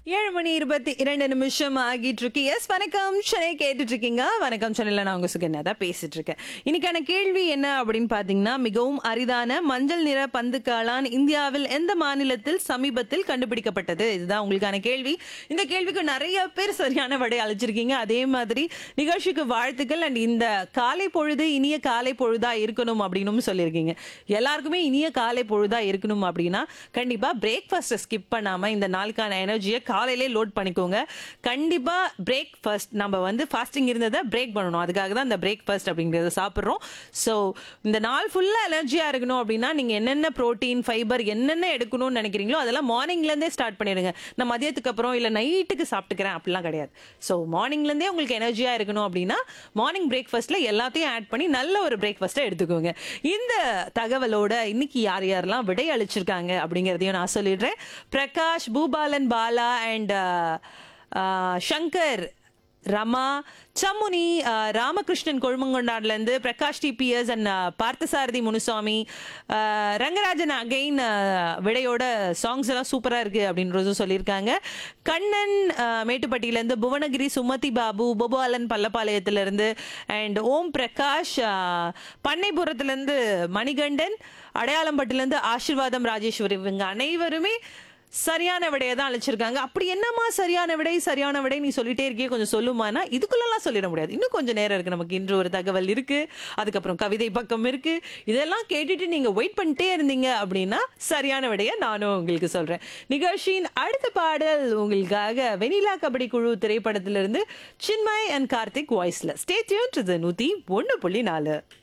ஏழு மணி இருபத்தி இரண்டு நிமிஷம் ஆகிட்டு இருக்கு எஸ் வணக்கம் சென்னை கேட்டுட்டு இருக்கீங்க வணக்கம் சென்னையில் நான் உங்க சுகன்யா தான் பேசிட்டு இருக்கேன் இன்னைக்கான கேள்வி என்ன அப்படின்னு பாத்தீங்கன்னா மிகவும் அரிதான மஞ்சள் நிற பந்து காளான் இந்தியாவில் எந்த மாநிலத்தில் சமீபத்தில் கண்டுபிடிக்கப்பட்டது இதுதான் உங்களுக்கான கேள்வி இந்த கேள்விக்கு நிறைய பேர் சரியான விடை அழைச்சிருக்கீங்க அதே மாதிரி நிகழ்ச்சிக்கு வாழ்த்துக்கள் அண்ட் இந்த காலை பொழுது இனிய காலை பொழுதா இருக்கணும் அப்படின்னு சொல்லியிருக்கீங்க எல்லாருக்குமே இனிய காலை பொழுதா இருக்கணும் அப்படின்னா கண்டிப்பா பிரேக்ஃபாஸ்ட்டை ஸ்கிப் பண்ணாம இந்த நாளுக்கான எனர்ஜியை காலையிலே லோட் பண்ணிக்கோங்க கண்டிப்பா பிரேக்ஃபாஸ்ட் நம்ம வந்து ஃபாஸ்டிங் இருந்ததை பிரேக் பண்ணணும் அதுக்காக தான் இந்த பிரேக்ஃபாஸ்ட் அப்படிங்கிறத சாப்பிட்றோம் ஸோ இந்த நாள் ஃபுல்லாக எனர்ஜியாக இருக்கணும் அப்படின்னா நீங்கள் என்னென்ன ப்ரோட்டீன் ஃபைபர் என்னென்ன எடுக்கணும்னு நினைக்கிறீங்களோ அதெல்லாம் மார்னிங்லேருந்தே ஸ்டார்ட் பண்ணிடுங்க நான் மதியத்துக்கு அப்புறம் இல்லை நைட்டுக்கு சாப்பிட்டுக்கிறேன் அப்படிலாம் கிடையாது ஸோ மார்னிங்லேருந்தே உங்களுக்கு எனர்ஜியாக இருக்கணும் அப்படின்னா மார்னிங் பிரேக்ஃபாஸ்ட்டில் எல்லாத்தையும் ஆட் பண்ணி நல்ல ஒரு பிரேக்ஃபாஸ்ட்டை எடுத்துக்கோங்க இந்த தகவலோட இன்னைக்கு யார் யாரெல்லாம் விடை அளிச்சிருக்காங்க அப்படிங்கிறதையும் நான் சொல்லிடுறேன் பிரகாஷ் பூபாலன் பாலா அண்ட் சங்கர் ரமா சம்முனி அஹ், ராமகிருஷ்ணன் கொழுமங்கொண்டாட்லேருந்து பிரகாஷ் டிபிஎஸ் அண்ட் பார்த்தசாரதி முனுசாமி அஹ், ரங்கராஜன் அகைன் விடையோட சாங்ஸ் எல்லாம் சூப்பராக இருக்குது அப்படின்றது சொல்லியிருக்காங்க கண்ணன் அஹ், மேட்டுப்பட்டியிலேருந்து புவனகிரி சுமதி பாபு பொபாலன் பல்லப்பாளையத்திலேருந்து அண்ட் ஓம் பிரகாஷ் அஹ், பண்ணைபுரத்துலேருந்து மணிகண்டன் அடையாளம்பட்டிலேருந்து ஆசீர்வாதம் ராஜேஸ்வரி இவங்க அனைவருமே சரியான விடையை தான் அழைச்சிருக்காங்க அப்படி என்னம்மா சரியான விடை சரியான விடை நீ சொல்லிட்டே இருக்கே கொஞ்சம் சொல்லுமானா இதுக்குள்ளலாம் சொல்லிட முடியாது இன்னும் கொஞ்சம் நேரம் இருக்கு நமக்கு இன்று ஒரு தகவல் இருக்கு அதுக்கப்புறம் கவிதை பக்கம் இருக்கு இதெல்லாம் கேட்டுட்டு நீங்க வெயிட் பண்ணிட்டே இருந்தீங்க அப்படின்னா சரியான விடையை நானும் உங்களுக்கு சொல்றேன் நிகழ்ச்சியின் அடுத்த பாடல் உங்களுக்காக வெனிலா கபடி குழு திரைப்படத்திலிருந்து சின்மய் அண்ட் கார்த்திக் வாய்ஸ்ல ஸ்டே டியூன் டு நூத்தி ஒன்று புள்ளி நாலு